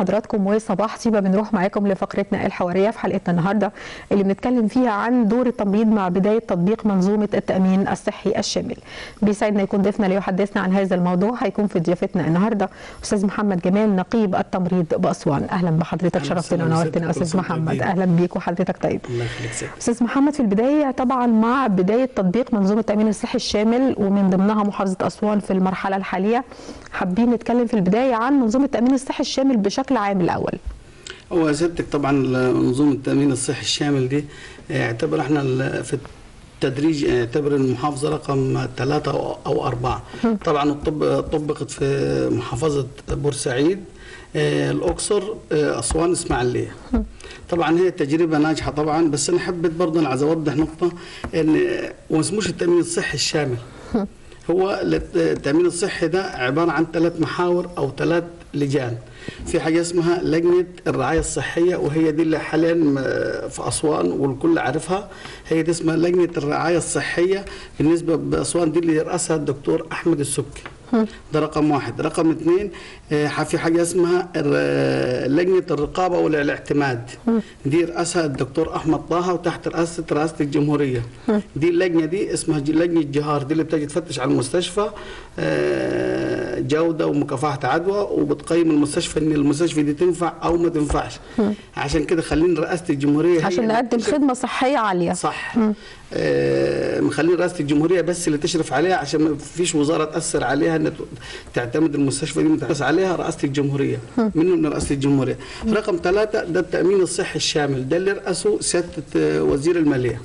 بحضراتكم وصباح طيبه بنروح معاكم لفقرتنا الحواريه في حلقتنا النهارده اللي بنتكلم فيها عن دور التمريض مع بدايه تطبيق منظومه التامين الصحي الشامل. بيسعدنا يكون ضيفنا ليحدثنا عن هذا الموضوع هيكون في ضيافتنا النهارده استاذ محمد جمال نقيب التمريض باسوان اهلا بحضرتك شرفتنا ونورتنا استاذ محمد اهلا بيك وحضرتك طيب. الله يخليك استاذ محمد في البدايه طبعا مع بدايه تطبيق منظومه التامين الصحي الشامل ومن ضمنها محافظه اسوان في المرحله الحاليه حابين نتكلم في البدايه عن منظومه التامين الصحي الشامل بشكل عام الاول. هو سيادتك طبعا منظومه التامين الصحي الشامل دي اعتبر احنا في التدريج اعتبر المحافظه رقم ثلاثة او أربعة طبعا الطب طبقت في محافظه بورسعيد الاقصر اسوان اسماعيليه طبعا هي تجربه ناجحه طبعا بس انا حبيت برضه عايز اوضح نقطه ان وما اسموش التامين الصحي الشامل هو التامين الصحي ده عباره عن ثلاث محاور او ثلاث لجان في حاجه اسمها لجنه الرعايه الصحيه وهي دي اللي حاليا في اسوان والكل عارفها هي دي اسمها لجنه الرعايه الصحيه بالنسبه باسوان دي اللي يراسها الدكتور احمد السكي ده رقم واحد رقم اثنين في حاجه اسمها لجنه الرقابه والاعتماد دي يراسها الدكتور احمد طه وتحت رئاسه رئاسه الجمهوريه دي اللجنه دي اسمها لجنه جهار دي اللي بتجي تفتش على المستشفى جوده ومكافحه عدوى وبتقيم المستشفى ان المستشفى دي تنفع او ما تنفعش عشان كده خلينا رئاسه الجمهوريه عشان نقدم خدمه صحيه عاليه صح آه مخلين رئاسه الجمهوريه بس اللي تشرف عليها عشان ما فيش وزاره تاثر عليها ان تعتمد المستشفى دي متأسس عليها رئاسه الجمهوريه منه من رئاسه الجمهوريه رقم ثلاثة ده التامين الصحي الشامل ده اللي رأسه سياده وزير الماليه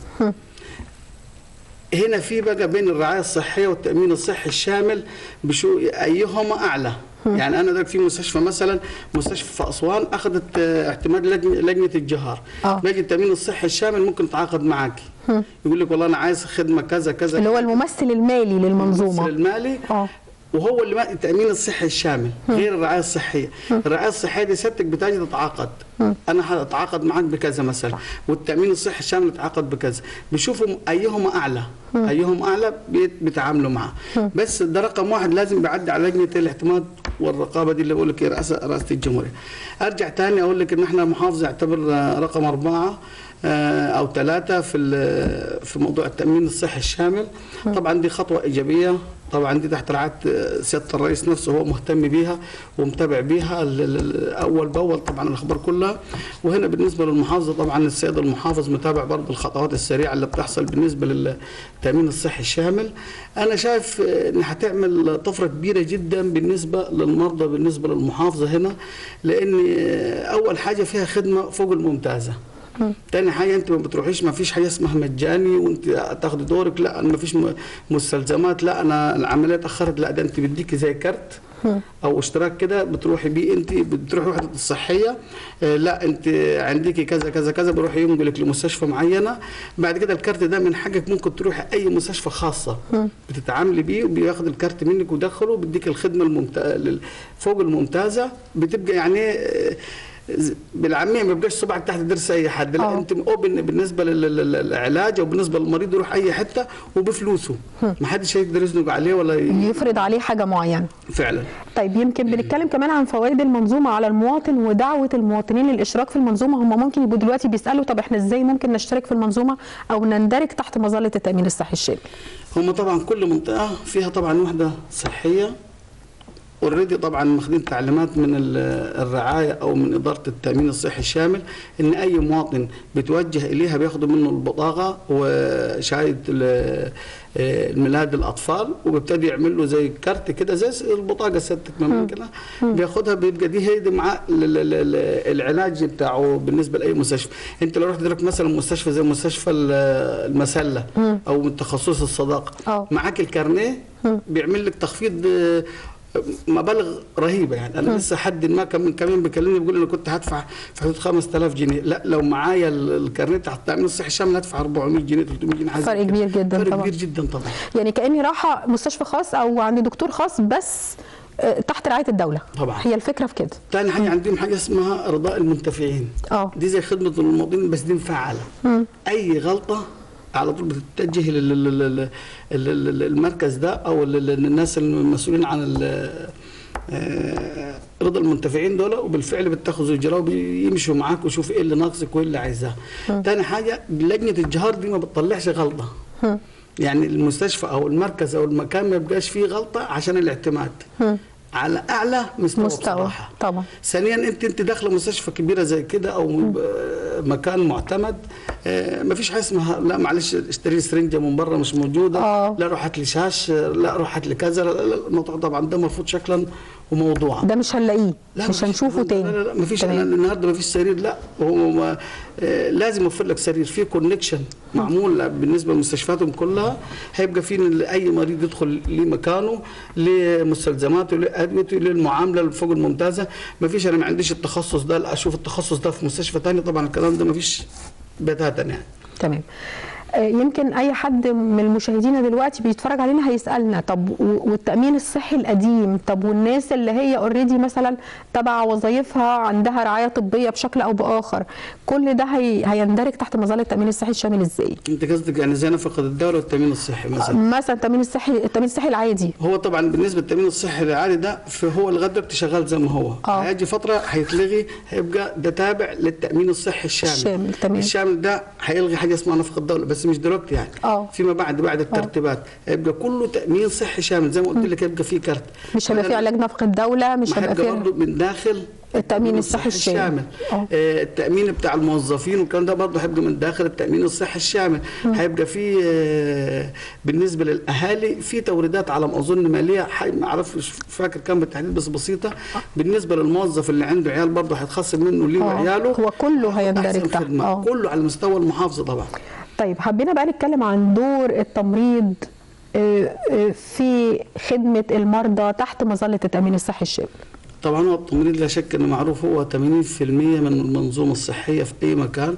هنا في بقى بين الرعايه الصحيه والتامين الصحي الشامل بشو ايهما اعلى يعني انا دلوقتي في مستشفى مثلا مستشفى في اسوان اخذت اعتماد لجنه الجهار لجنه التامين الصحي الشامل ممكن تتعاقد معك يقول لك والله انا عايز خدمه كذا كذا اللي هو الممثل المالي للمنظومه الممثل المالي أوه. وهو اللي التامين الصحي الشامل غير الرعايه الصحيه الرعايه الصحيه دي سيادتك بتجي تتعاقد انا هتعاقد معاك بكذا مثلا والتامين الصحي الشامل يتعاقد بكذا بيشوفوا ايهما اعلى ايهم اعلى بيتعاملوا معاه بس ده رقم واحد لازم بيعدي على لجنه الاعتماد والرقابه دي اللي بقول لك رئاسه رئاسه الجمهوريه ارجع تاني اقول لك ان احنا محافظه يعتبر رقم اربعه او ثلاثه في في موضوع التامين الصحي الشامل طبعا دي خطوه ايجابيه طبعا دي تحت رعايه سياده الرئيس نفسه هو مهتم بيها ومتابع بيها اول باول طبعا الاخبار كلها وهنا بالنسبه للمحافظه طبعا السيد المحافظ متابع برضه الخطوات السريعه اللي بتحصل بالنسبه للتامين الصحي الشامل انا شايف ان هتعمل طفره كبيره جدا بالنسبه للمرضى بالنسبه للمحافظه هنا لان اول حاجه فيها خدمه فوق الممتازه تاني حاجه انت ما بتروحيش ما فيش حاجه اسمها مجاني وانت تاخدي دورك لا ما فيش مستلزمات لا انا العمليه اتاخرت لا ده انت بديكي زي كارت او اشتراك كده بتروحي بيه انت بتروحي وحده الصحيه آه لا انت عندك كذا كذا كذا بروح ينقلك لمستشفى معينه بعد كده الكارت ده من حقك ممكن تروحي اي مستشفى خاصه بتتعاملي بيه وبياخد الكارت منك ويدخله بيديك الخدمه الممتازه فوق الممتازه بتبقى يعني آه بالعاميه ما بيبقاش صبعك تحت ضرس اي حد لا انت اوبن بالنسبه للعلاج او بالنسبه للمريض يروح اي حته وبفلوسه ما حدش هيقدر يزنق عليه ولا يفرض عليه حاجه معينه فعلا طيب يمكن بنتكلم كمان عن فوائد المنظومه على المواطن ودعوه المواطنين للاشتراك في المنظومه هم ممكن يبقوا دلوقتي بيسالوا طب احنا ازاي ممكن نشترك في المنظومه او نندرج تحت مظله التامين الصحي الشامل هم طبعا كل منطقه فيها طبعا وحده صحيه اوريدي طبعا واخدين تعليمات من الرعايه او من اداره التامين الصحي الشامل ان اي مواطن بيتوجه اليها بياخدوا منه البطاقه وشهاده الميلاد الاطفال وبيبتدي يعمل له زي كارت كده زي البطاقه سيادتك ما كده بياخدها بيبقى دي هي دي معاه العلاج بتاعه بالنسبه لاي مستشفى انت لو رحت دلوقتي مثلا مستشفى زي مستشفى المسله او من تخصص الصداقه معاك الكارنيه بيعمل لك تخفيض مبالغ رهيبه يعني انا لسه حد ما كان من كم يوم بيكلمني بيقول انا كنت هدفع في حدود 5000 جنيه لا لو معايا الكارنيه تحت التامين الصحي الشامل هدفع 400 جنيه 300 جنيه حاجه فرق كبير جدا فرق طبعا كبير جدا طبعا يعني كاني رايحه مستشفى خاص او عند دكتور خاص بس تحت رعايه الدوله طبعا هي الفكره في كده تاني حاجه عندهم حاجه اسمها رضاء المنتفعين اه دي زي خدمه المواطنين بس دي مفعله اي غلطه على طول بتتجه للمركز ده او الناس المسؤولين عن رضا المنتفعين دول وبالفعل بتاخذوا اجراء وبيمشوا معاك ويشوف ايه اللي ناقصك وايه اللي عايزاه تاني حاجه لجنه الجهار دي ما بتطلعش غلطه يعني المستشفى او المركز او المكان ما يبقاش فيه غلطه عشان الاعتماد على اعلى مستوى, مستوى بصراحه طبعا ثانيا انت انت داخله مستشفى كبيره زي كده او م- مكان معتمد ما فيش حاجه اسمها لا معلش اشتري سرنجه من بره مش موجوده آه. لا روح هات لي شاش لا روح هات لي كذا لا, لا, لا الموضوع طبعا ده مرفوض شكلا وموضوعا ده مش هنلاقيه لا مش مفيش- هنشوفه لا تاني لا لا مفيش تمام. أنا النهارده مفيش سرير لا هو ما آه، لازم يوفر لك سرير في كونكشن معمول بالنسبه لمستشفياتهم كلها هيبقى في إن اي مريض يدخل لمكانه لمستلزماته لادويته للمعامله فوق الممتازه مفيش انا ما عنديش التخصص ده لا اشوف التخصص ده في مستشفى ثاني طبعا الكلام ده مفيش بتاتا يعني تمام آه، يمكن اي حد من المشاهدين دلوقتي بيتفرج علينا هيسالنا طب و- والتامين الصحي القديم طب والناس اللي هي اوريدي مثلا تبع وظائفها عندها رعايه طبيه بشكل او باخر كل ده هي هيندرج تحت مظله التامين الصحي الشامل ازاي انت قصدك يعني زي نفقه الدوله والتامين الصحي مثلا مثلا التامين الصحي التامين الصحي العادي هو طبعا بالنسبه للتامين الصحي العالي ده فهو لغايه دلوقتي شغال زي ما هو آه. هيجي فتره هيتلغي هيبقى ده تابع للتامين الصحي الشامل الشامل، تمام. الشامل ده هيلغي حاجه اسمها نفقه الدوله بس مش دلوقتي يعني آه. فيما بعد بعد الترتيبات هيبقى كله تامين صحي شامل زي ما قلت لك هيبقى فيه كارت مش هيبقى فيه علاج نفقه الدوله مش ما هيبقى هيبقى فيه برضه من داخل التأمين الصحي الشامل. آه. آه، التأمين بتاع الموظفين والكلام ده برضه هيبقى من داخل التأمين الصحي الشامل هيبقى في آه، بالنسبة للأهالي في توريدات على ما أظن مالية حي- ما أعرفش فاكر كام بالتحديد بس بسيطة بالنسبة للموظف اللي عنده عيال برضه هيتخصم منه ليه آه. وعياله هو كله هيندرج أحسن تحت. خدمة. آه. كله على مستوى المحافظة طبعا طيب حبينا بقى نتكلم عن دور التمريض آه، آه، في خدمه المرضى تحت مظله التامين الصحي الشامل طبعا هو التمريض لا شك انه معروف هو 80% من المنظومه الصحيه في اي مكان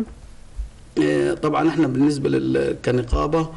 آه، طبعا احنا بالنسبه لل- كنقابه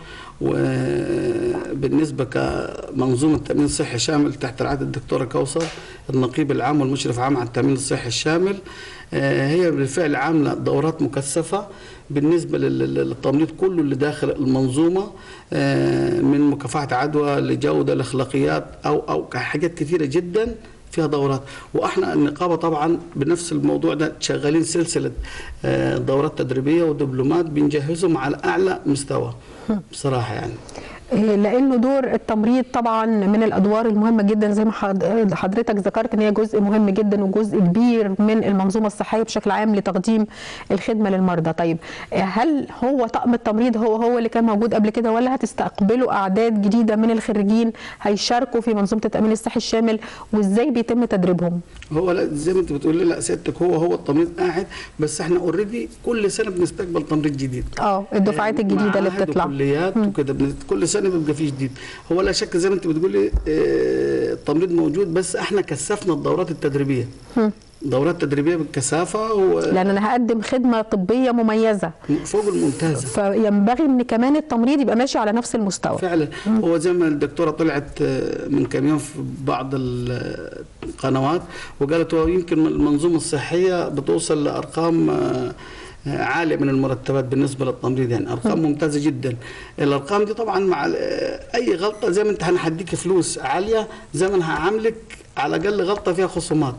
وبالنسبه كمنظومه تامين صحي شامل تحت رعايه الدكتوره كوثر النقيب العام والمشرف العام على التامين الصحي الشامل آه، هي بالفعل عامله دورات مكثفه بالنسبه لل- لل- للتمريض كله اللي داخل المنظومه آه، من مكافحه عدوى لجوده لاخلاقيات او او حاجات كثيره جدا فيها دورات واحنا النقابه طبعا بنفس الموضوع ده شغالين سلسله آه، دورات تدريبيه ودبلومات بنجهزهم على اعلى مستوى بصراحه يعني آه، لانه دور التمريض طبعا من الادوار المهمه جدا زي ما حض- حضرتك ذكرت ان هي جزء مهم جدا وجزء كبير من المنظومه الصحيه بشكل عام لتقديم الخدمه للمرضى طيب آه، هل هو طقم التمريض هو هو اللي كان موجود قبل كده ولا هتستقبلوا اعداد جديده من الخريجين هيشاركوا في منظومه التامين الصحي الشامل وازاي بيتم تدريبهم هو لا زي ما انت بتقول لي لا سيادتك هو هو التمريض قاعد بس احنا اوريدي كل سنه بنستقبل تمريض جديد اه الدفعات الجديده اللي معاهد بتطلع وكليات وكده بن- كل سنه بيبقى فيه جديد هو لا شك زي ما انت بتقولي آه، التمريض موجود بس احنا كثفنا الدورات التدريبيه دورات تدريبيه بالكثافه لان انا هقدم خدمه طبيه مميزه وفوق الممتازه فينبغي ان كمان التمريض يبقى ماشي على نفس المستوى فعلا هو زي ما الدكتوره طلعت آه، من كم يوم في بعض ال- القنوات وقالت هو يمكن المنظومه الصحيه بتوصل لارقام آه، آه، عاليه من المرتبات بالنسبه للتمريض يعني ارقام ممتازه جدا الارقام دي طبعا مع ال- آه، اي غلطه زي ما انت انا هديك فلوس عاليه زي ما انا هعاملك على الاقل غلطه فيها خصومات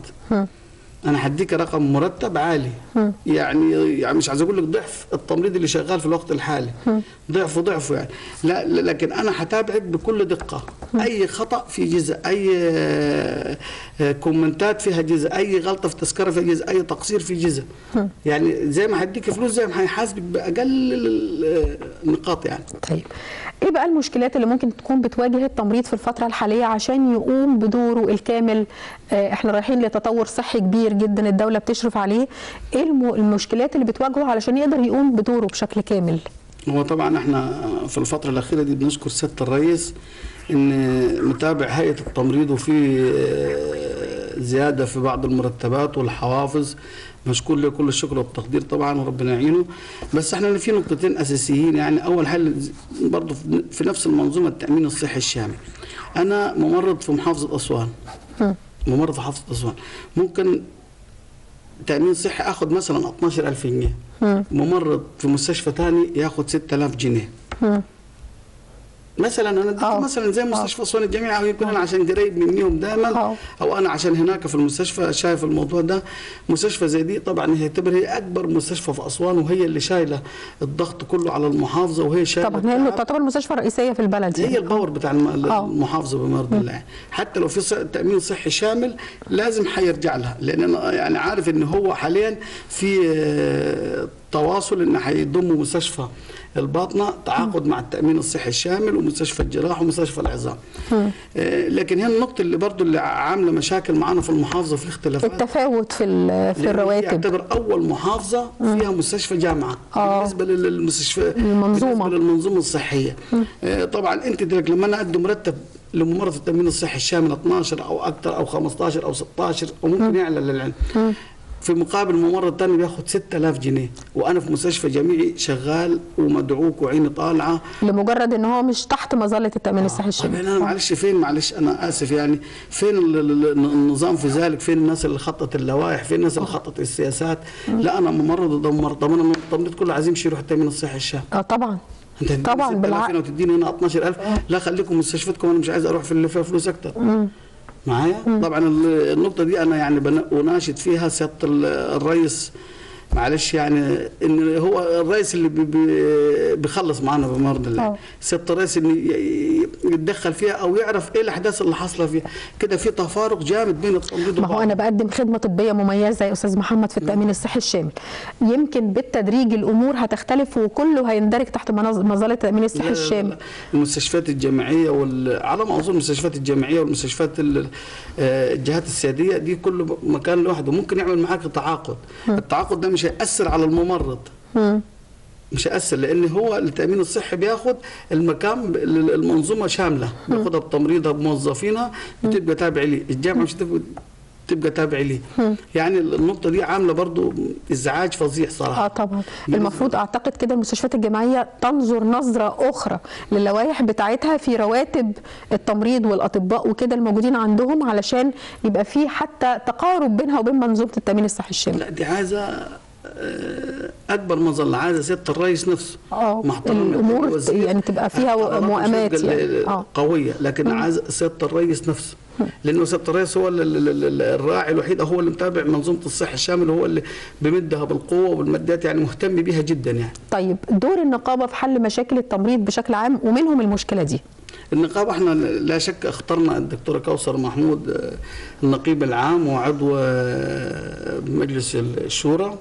انا هديك رقم مرتب عالي يعني يعني مش عايز اقول لك ضعف التمريض اللي شغال في الوقت الحالي ضعف ضعفه يعني لا لا- لكن انا هتابعك بكل دقه اي خطا في جزء اي آه، آه، كومنتات فيها جزء اي غلطه في تذكره فيها جزء اي تقصير في جزء يعني زي ما هديك فلوس زي ما هيحاسبك باقل ال- النقاط يعني طيب ايه بقى المشكلات اللي ممكن تكون بتواجه التمريض في الفتره الحاليه عشان يقوم بدوره الكامل آه، احنا رايحين لتطور صحي كبير جدا الدوله بتشرف عليه ايه الم- المشكلات اللي بتواجهه علشان يقدر يقوم بدوره بشكل كامل هو طبعا احنا في الفترة الأخيرة دي بنشكر سيادة الرئيس إن متابع هيئة التمريض وفي آه، زيادة في بعض المرتبات والحوافز مشكور له كل الشكر والتقدير طبعا وربنا يعينه بس احنا في نقطتين أساسيين يعني أول حاجة برضه في- في نفس المنظومة التأمين الصحي الشامل أنا ممرض في محافظة أسوان ممرض في محافظة أسوان ممكن تأمين صحي اخذ مثلا 12000 جنيه ممرض في مستشفى ثاني ياخذ 6000 جنيه مثلا انا اديك آه. مثلا زي آه. مستشفى اسوان الجامعي او يمكن انا عشان قريب منيهم دائما آه. او انا عشان هناك في المستشفى شايف الموضوع ده مستشفى زي دي طبعا هي تعتبر هي اكبر مستشفى في اسوان وهي اللي شايله الضغط كله على المحافظه وهي شايله طبعا هي التعب. تعتبر المستشفى الرئيسيه في البلد هي يعني. الباور بتاع الم- آه. المحافظه بما يرضي الله حتى لو في ص- تامين صحي شامل لازم حيرجع لها لان انا يعني عارف ان هو حاليا في آه، تواصل ان حيضموا مستشفى الباطنه تعاقد مع التامين الصحي الشامل ومستشفى الجراحه ومستشفى العظام آه، لكن هي النقطه اللي برضو اللي عامله مشاكل معانا في المحافظه في الاختلافات التفاوت في ال- في لأن هي الرواتب يعتبر اول محافظه فيها مستشفى جامعه آه. بالنسبه للمستشفى المنظومة. بالنسبه للمنظومه الصحيه آه، طبعا انت دلوقتي لما انا ادي مرتب لممرضه التامين الصحي الشامل 12 او اكثر او 15 او 16 وممكن يعلى للعلم في مقابل ممرض ثاني بياخذ 6000 جنيه وانا في مستشفى جامعي شغال ومدعوك وعيني طالعه لمجرد ان هو مش تحت مظله التامين الصحي طب الشامل انا معلش فين معلش انا اسف يعني فين ال- ال- النظام في ذلك فين الناس اللي خطط اللوائح فين الناس اللي خطط السياسات لا انا ممرض ودمر طب انا التمريض كله عايزين يمشي يروح التامين الصحي الشامل اه طبعا انت هتديني طبعا 6000 بالعقل هنا وتديني هنا 12000 لا خليكم مستشفيتكم انا مش عايز اروح في اللي فيها فلوس اكتر معايا طبعا ال- النقطه دي انا يعني بن- اناشد فيها سياده ال- الرئيس معلش يعني ان هو الرئيس اللي بي- بي- بيخلص معانا بمرض الله آه. سياده الرئيس ان ي- ي- يتدخل فيها او يعرف ايه الاحداث اللي حاصله فيها كده في تفارق جامد بين التمريض ما هو انا بقدم خدمه طبيه مميزه يا استاذ محمد في التامين الصحي الشامل يمكن بالتدريج الامور هتختلف وكله هيندرج تحت منظ- مظله التامين الصحي لا- لا- الشامل لا. المستشفيات الجامعيه وال... على ما اظن المستشفيات الجامعيه والمستشفيات ال... آه، الجهات السياديه دي كل مكان لوحده ممكن يعمل معاك تعاقد التعاقد ده مش هياثر على الممرض مم. مش هيأثر لان هو التامين الصحي بياخد المكان ب- المنظومه شامله بياخدها بتمريضها بموظفينها بتبقى تابع ليه الجامعه مش تبقى تبقى تابع ليه يعني النقطه دي عامله برضو ازعاج فظيع صراحه اه طبعا المفروض اعتقد كده المستشفيات الجامعيه تنظر نظره اخرى للوائح بتاعتها في رواتب التمريض والاطباء وكده الموجودين عندهم علشان يبقى في حتى تقارب بينها وبين منظومه التامين الصحي الشامل لا دي عايزه آه، اكبر مظله عايزه سياده الرئيس نفسه اه مع احترامي الامور للوزير، يعني تبقى فيها قرارات مش مؤامات هتبقى يعني ال- اه قويه لكن عايز سياده الرئيس نفسه لانه سياده الرئيس هو ال- ال- ال- الراعي الوحيد هو اللي متابع منظومه الصحه الشامل هو اللي بيمدها بالقوه وبالماديات يعني مهتم بيها جدا يعني طيب دور النقابه في حل مشاكل التمريض بشكل عام ومنهم المشكله دي النقابة احنا لا شك اخترنا الدكتورة كوثر محمود آه، النقيب العام وعضو آه، مجلس الشورى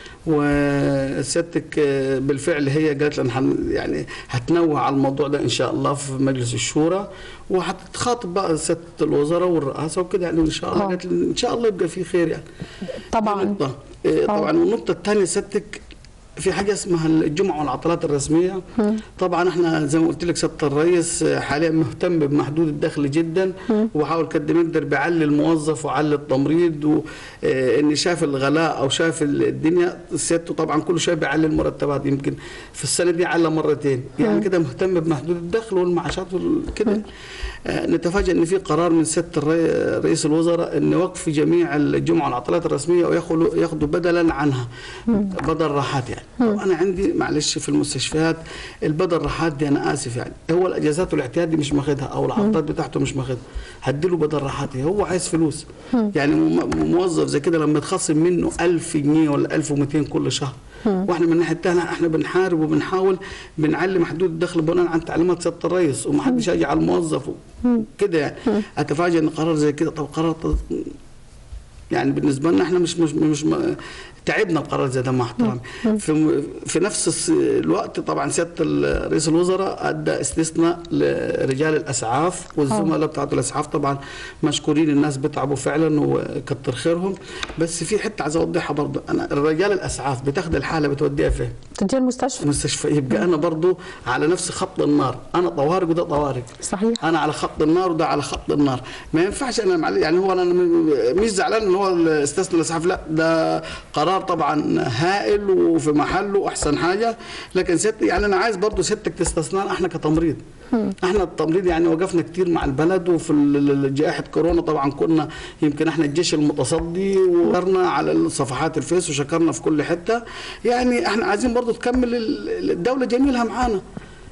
وسيادتك آه، بالفعل هي قالت لنا هن- يعني هتنوع على الموضوع ده ان شاء الله في مجلس الشورى وهتخاطب بقى سياده الوزراء والرئاسه وكده يعني ان شاء الله آه. قالت لي ان شاء الله يبقى في خير يعني طبعا نقطة. إيه، طبعا والنقطة الثانية سيادتك في حاجة اسمها الجمعة والعطلات الرسمية طبعا احنا زي ما قلت لك سيادة الرئيس حاليا مهتم بمحدود الدخل جدا وبحاول قد ما يقدر بيعلي الموظف وعلي التمريض وان شاف الغلاء او شاف الدنيا سيادته طبعا كل شوية بيعلي المرتبات يمكن في السنة دي على مرتين يعني كده مهتم بمحدود الدخل والمعاشات وكده آه، نتفاجئ ان في قرار من سياده الري- رئيس الوزراء ان وقف جميع الجمعه والعطلات الرسميه وياخذوا ياخذوا بدلا عنها بدل راحات يعني طب انا عندي معلش في المستشفيات البدل راحات دي انا اسف يعني هو الاجازات والاعتياد دي مش ماخدها او العطلات بتاعته مش ماخدها هديله بدل راحات هو عايز فلوس يعني م- موظف زي كده لما يتخصم منه 1000 جنيه ولا 1200 كل شهر واحنا من الناحيه الثانيه احنا بنحارب وبنحاول بنعلي محدود الدخل بناء عن تعليمات سياده الرئيس ومحدش يجي على الموظف كده يعني اتفاجئ ان قرار زي كده طب قرار ط- يعني بالنسبه لنا احنا مش مش مش م- تعبنا بقرار زي ده مع احترامي في في نفس الس- الوقت طبعا سياده ال- رئيس الوزراء ادى استثناء لرجال الاسعاف والزملاء بتاعت الاسعاف طبعا مشكورين الناس بتعبوا فعلا وكتر خيرهم بس في حته عايز اوضحها برضه انا الرجال الاسعاف بتاخد الحاله بتوديها فين؟ تديها المستشفى مستشفى يبقى انا برضه على نفس خط النار انا طوارئ وده طوارئ صحيح انا على خط النار وده على خط النار ما ينفعش انا معل- يعني هو انا م- مش زعلان ان هو استثنى الاسعاف لا ده قرار طبعا هائل وفي محله احسن حاجه لكن ست يعني انا عايز برضو ستك تستثنى احنا كتمريض احنا التمريض يعني وقفنا كتير مع البلد وفي ال- ال- جائحه كورونا طبعا كنا يمكن احنا الجيش المتصدي وشكرنا على صفحات الفيس وشكرنا في كل حته يعني احنا عايزين برضو تكمل ال- الدوله جميلها معانا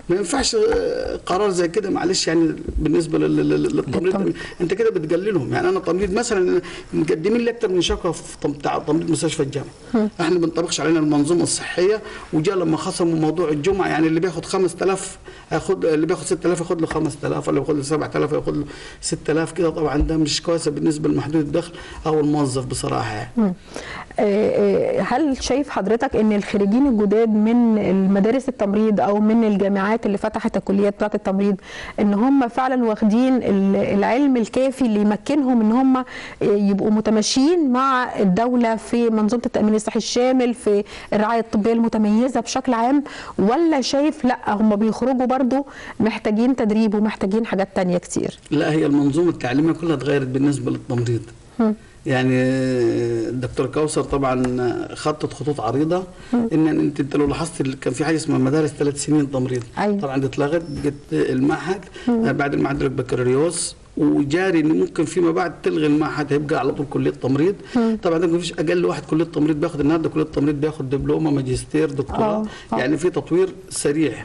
ما ينفعش آه، قرار زي كده معلش يعني بالنسبه لل- لل- لل- للتمريض للتمريض. انت كده بتقللهم يعني انا تمريض مثلا مقدمين لي اكتر من شكوى في تم- بتاع تمريض مستشفى الجامعه احنا ما بنطبقش علينا المنظومه الصحيه وجاء لما خصموا موضوع الجمعه يعني اللي بياخد 5000 هياخد اللي بياخد 6000 ياخد له 5000 اللي بياخد له 7000 ياخد له 6000 كده طبعا ده مش كويسه بالنسبه لمحدود الدخل او الموظف بصراحه يعني مم. آه، آه، هل شايف حضرتك ان الخريجين الجداد من المدارس التمريض او من الجامعات اللي فتحت الكليات بتاعه التمريض ان هم فعلا واخدين ال- العلم الكافي اللي يمكنهم ان هم آه، يبقوا متماشيين مع الدوله في منظومه التامين الصحي الشامل في الرعايه الطبيه المتميزه بشكل عام ولا شايف لا هم بيخرجوا برضو محتاجين تدريب ومحتاجين حاجات تانية كتير لا هي المنظومه التعليميه كلها اتغيرت بالنسبه للتمريض يعني الدكتور كوثر طبعا خطت خطوط عريضه ان انت انت لو لاحظت كان في حاجه اسمها مدارس ثلاث سنين تمريض أيوة. طبعا دي اتلغت جت المعهد بعد المعهد البكالوريوس وجاري ان ممكن فيما بعد تلغي المعهد هيبقى على طول كليه تمريض طبعا ده مفيش اقل واحد كليه تمريض بياخد النهارده كليه تمريض بياخد دبلومه ماجستير دكتوراه آه، آه. يعني في تطوير سريع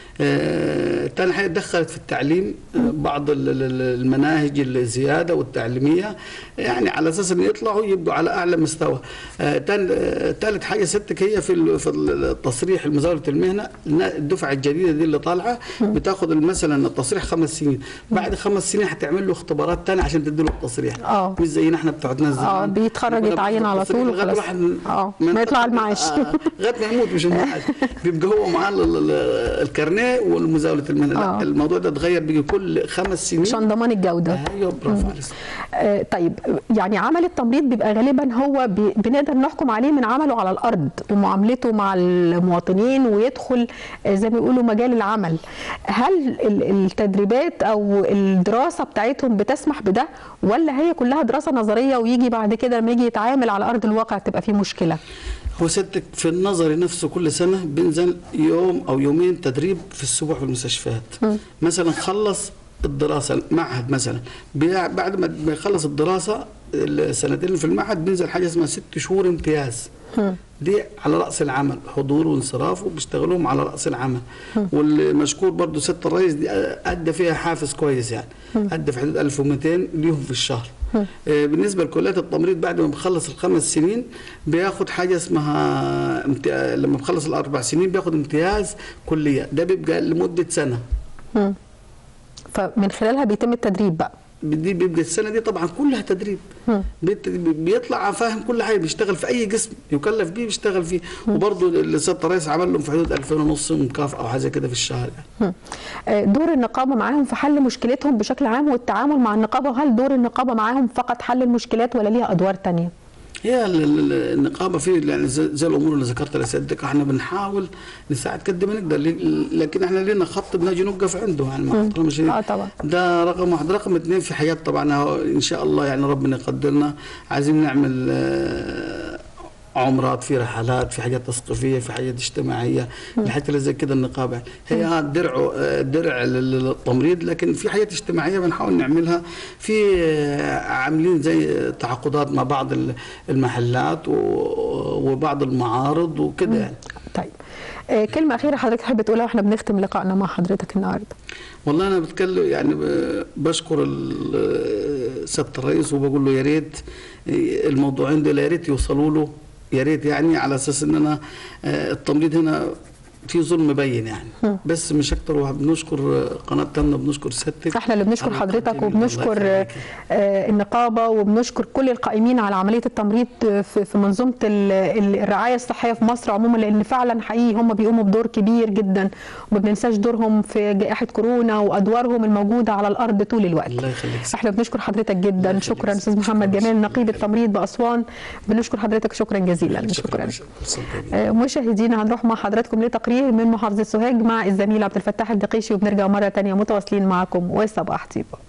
آه تاني حاجه دخلت في التعليم آه بعض ال- ال- ال- المناهج الزياده والتعليميه يعني على اساس ان يطلعوا يبقوا على اعلى مستوى آه تاني آه تالت حاجه ستك هي في ال- في التصريح المزاوله المهنه النا- الدفعه الجديده دي اللي طالعه بتاخد مثلا التصريح خمس سنين بعد خمس سنين هتعمل له اختبارات تانية عشان تدي له التصريح آه. مش زينا احنا بتوع ناس آه، زمان. بيتخرج كنا يتعين بناخد على التصريح طول لغاية وخلاص. الواحد آه، ما يطلع المعاش. آه، لغايه ما يموت مش المعاش بيبقى هو معاه ال- ال- الكارنيه والمزاوله المهنه آه. لا الموضوع ده اتغير بيجي كل خمس سنين عشان ضمان الجوده ايوه برافو عليك آه، طيب يعني عمل التمريض بيبقى غالبا هو بي- بنقدر نحكم عليه من عمله على الارض ومعاملته مع المواطنين ويدخل آه، زي ما بيقولوا مجال العمل هل ال- التدريبات او الدراسه بتاعتهم بتسمح بده ولا هي كلها دراسه نظريه ويجي بعد كده لما يجي يتعامل على ارض الواقع تبقى فيه مشكله هو ستك في النظري نفسه كل سنه بينزل يوم او يومين تدريب في السبوع في المستشفيات مثلا خلص الدراسه المعهد مثلا بيع- بعد ما ما يخلص الدراسه السنتين اللي في المعهد بينزل حاجه اسمها ست شهور امتياز دي على راس العمل حضور وانصراف وبيشتغلوهم على راس العمل والمشكور برضو ست الرئيس دي ادى فيها حافز كويس يعني ادى في حدود 1200 ليهم في الشهر آه، بالنسبه لكليات التمريض بعد ما بيخلص الخمس سنين بياخد حاجه اسمها امت... لما بيخلص الاربع سنين بياخد امتياز كليه ده بيبقى لمده سنه مم. فمن خلالها بيتم التدريب بقى دي بيبقى السنه دي طبعا كلها تدريب بيت- بيطلع فاهم كل حاجه بيشتغل في اي قسم يكلف بيه بيشتغل فيه وبرضه السيد الرئيس عمل لهم في حدود 2000 ونص مكافاه او حاجه كده في الشهر يعني. مم. آه، دور النقابه معاهم في حل مشكلتهم بشكل عام والتعامل مع النقابه وهل دور النقابه معاهم فقط حل المشكلات ولا ليها ادوار تانية؟ هي ال- ال- النقابه في يعني زي زي الامور اللي ذكرتها لسيادتك احنا بنحاول نساعد قد ما نقدر لي- لكن احنا لنا خط بنجي نوقف عنده يعني مع احترام الشديد. آه طبعا. ده رقم واحد رقم اثنين في حياه طبعا هو ان شاء الله يعني ربنا يقدرنا عايزين نعمل آه، عمرات في رحلات في حاجات تثقيفيه في حاجات اجتماعيه الحاجات اللي زي كده النقابه هي آه درع آه، درع لل- للتمريض لكن في حاجات اجتماعيه بنحاول نعملها في آه، عاملين زي تعاقدات مع بعض ال- المحلات و- وبعض المعارض وكده يعني طيب آه، كلمه اخيره حضرتك تحب تقولها واحنا بنختم لقائنا مع حضرتك النهارده والله انا بتكلم يعني ب- بشكر ال- سياده الرئيس وبقول له يا ريت الموضوعين دول يا ريت يوصلوا له يا ريت يعني على اساس ان انا آه، التمريض هنا في ظلم مبين يعني بس مش اكتر وبنشكر قناه تامنه بنشكر سيادتك احنا اللي بنشكر على حضرتك التقديم. الله وبنشكر يخليك. آه، النقابه وبنشكر كل القائمين على عمليه التمريض في في منظومه ال- ال- الرعايه الصحيه في مصر عموما لان فعلا حقيقي هم بيقوموا بدور كبير جدا وما بننساش دورهم في جائحه كورونا وادوارهم الموجوده على الارض طول الوقت. الله يخليك احنا بنشكر حضرتك جدا الله يخليك. شكرا استاذ محمد شكراً. جمال نقيب التمريض باسوان بنشكر حضرتك شكرا جزيلا شكرا. آه، مشاهدينا هنروح مع حضراتكم لتقرير من محافظه سوهاج مع الزميل عبد الفتاح الدقيشي وبنرجع مره ثانيه متواصلين معكم وصباح طيبه